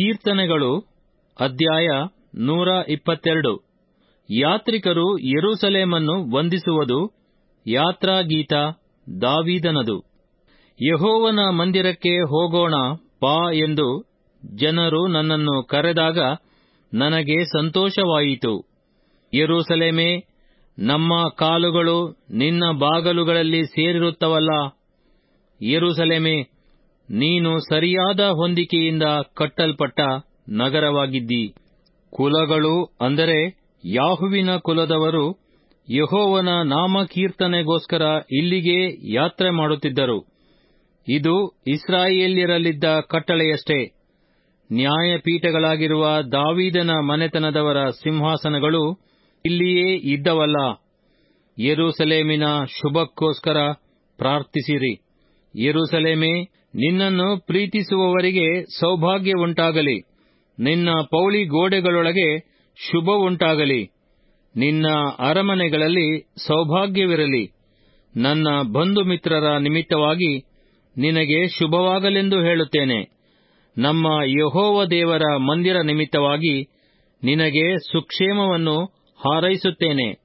ಕೀರ್ತನೆಗಳು ಅಧ್ಯಾಯ ನೂರ ಇಪ್ಪತ್ತೆರಡು ಯಾತ್ರಿಕರು ಯೆರೂಸಲೇಮನ್ನು ವಂದಿಸುವುದು ಯಾತ್ರಾಗೀತ ದಾವೀದನದು ಯೆಹೋವನ ಮಂದಿರಕ್ಕೆ ಹೋಗೋಣ ಬಾ ಎಂದು ಜನರು ನನ್ನನ್ನು ಕರೆದಾಗ ನನಗೆ ಸಂತೋಷವಾಯಿತು ಯೆರೂಸಲೇಮೇ ನಮ್ಮ ಕಾಲುಗಳು ನಿನ್ನ ಬಾಗಲುಗಳಲ್ಲಿ ಸೇರಿರುತ್ತವಲ್ಲ ಯೆರೂಸಲೇಮೇ ನೀನು ಸರಿಯಾದ ಹೊಂದಿಕೆಯಿಂದ ಕಟ್ಟಲ್ಪಟ್ಟ ನಗರವಾಗಿದ್ದಿ ಕುಲಗಳು ಅಂದರೆ ಯಾಹುವಿನ ಕುಲದವರು ಯೆಹೋವನ ನಾಮಕೀರ್ತನೆಗೋಸ್ಕರ ಇಲ್ಲಿಗೆ ಯಾತ್ರೆ ಮಾಡುತ್ತಿದ್ದರು ಇದು ಇಸ್ರಾಯೇಲ್ಯರಲ್ಲಿದ್ದ ಕಟ್ಟಳೆಯಷ್ಟೇ ನ್ಯಾಯಪೀಠಗಳಾಗಿರುವ ದಾವೀದನ ಮನೆತನದವರ ಸಿಂಹಾಸನಗಳು ಇಲ್ಲಿಯೇ ಇದ್ದವಲ್ಲ ಯೆರೂಸಲೇಮಿನ ಶುಭಕ್ಕೋಸ್ಕರ ಪ್ರಾರ್ಥಿಸಿರಿ ಯೆರೂಸಲೇಮೇ ನಿನ್ನನ್ನು ಪ್ರೀತಿಸುವವರಿಗೆ ಸೌಭಾಗ್ಯವುಂಟಾಗಲಿ ನಿನ್ನ ಪೌಳಿ ಗೋಡೆಗಳೊಳಗೆ ಶುಭವುಂಟಾಗಲಿ ನಿನ್ನ ಅರಮನೆಗಳಲ್ಲಿ ಸೌಭಾಗ್ಯವಿರಲಿ ನನ್ನ ಬಂಧು ಮಿತ್ರರ ನಿಮಿತ್ತವಾಗಿ ನಿನಗೆ ಶುಭವಾಗಲೆಂದು ಹೇಳುತ್ತೇನೆ ನಮ್ಮ ಯಹೋವ ದೇವರ ಮಂದಿರ ನಿಮಿತ್ತವಾಗಿ ನಿನಗೆ ಸುಕ್ಷೇಮವನ್ನು ಹಾರೈಸುತ್ತೇನೆ